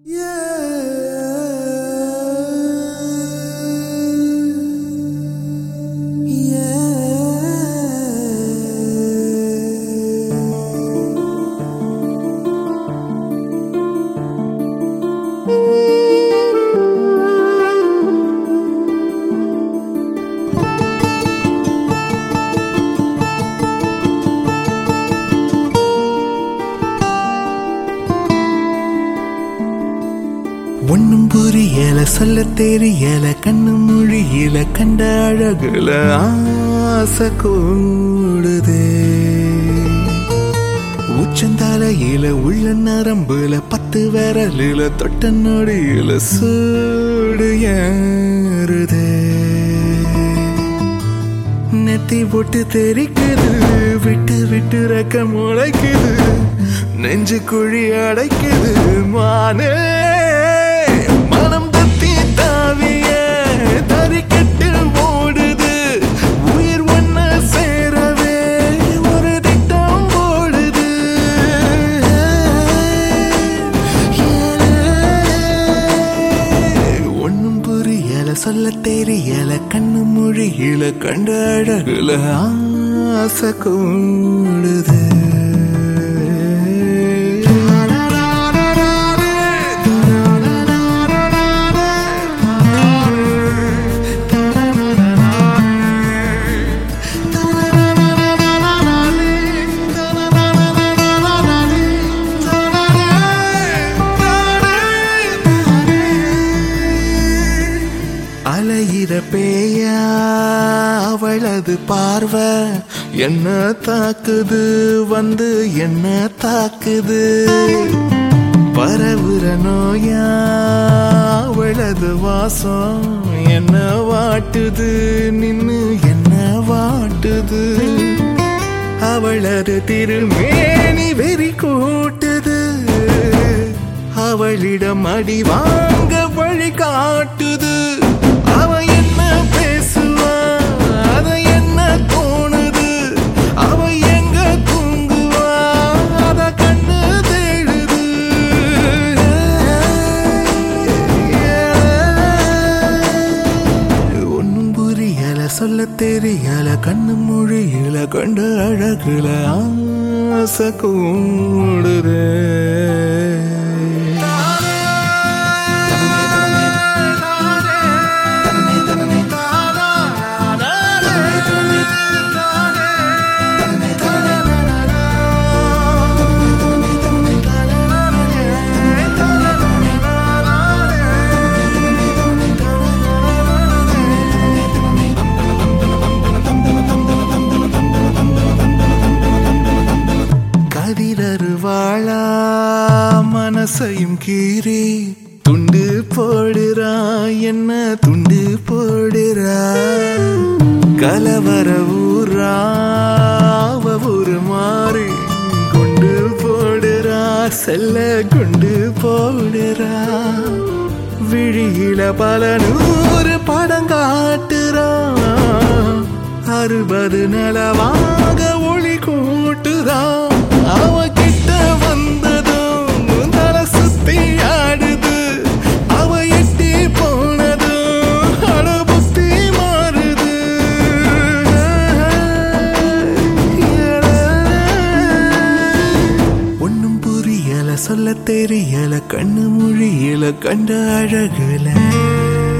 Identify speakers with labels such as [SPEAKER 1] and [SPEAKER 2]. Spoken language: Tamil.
[SPEAKER 1] ஒண்ணும் புரியல சொல்ல தெரியல கண்ணு மொழியில கண்ட அழகுல ஆசை கூடுதே உச்சந்தலையில உள்ள நரம்புல பத்து விரலில தொட்ட நொடியில சூடு ஏறுதே நெத்தி போட்டு தெரிக்குது விட்டு விட்டு ரெக்க முளைக்குது நெஞ்சு குழி அடைக்குது மானே மனம் தத்தி தாவிய தறிக்கட்டு ஓடுது உயிர் ஒண்ண சேரவே ஒரு திட்டம் ஓடுது ஒண்ணும் புரியல சொல்ல தெரியல கண்ணு மொழியில கண்ட அழகுல ஆசை கூடுது அலையிற பேயா அவளது பார்வை என்ன தாக்குது வந்து என்ன தாக்குது பரவுற நோயா அவளது வாசம் என்ன வாட்டுது நின்னு என்ன வாட்டுது அவளது திருமேனி வெறி கூட்டுது அவளிடம் அடி வாங்க வழி காட்டுது அவ என்ன பேசுவா அத என்ன தோணுது அவ எங்க தூங்குவா அத கண்ணு தேடுது ஒன்னும் புரியல சொல்ல தெரியல கண்ணு மொழியில கண்ட அழகுல ஆசை கூடுதே கதிரருவாளா மனசையும் கீறி துண்டு போடுறா என்ன துண்டு போடுறா கலவர ஊரா அவ ஒரு மாறி குண்டு போடுறா செல்ல குண்டு போடுறா விழியில பல நூறு படம் காட்டுறா அறுபது நலவாக ஒளி கூட்டுதா அவ கிட்ட வந்ததும் தலை சுத்தி ஆடுது அவ எட்டி போனதும் அட புத்தி மாறுது ஒன்னும் புரியல சொல்ல தெரியல கண்ணு மொழியில கண்ட அழகுல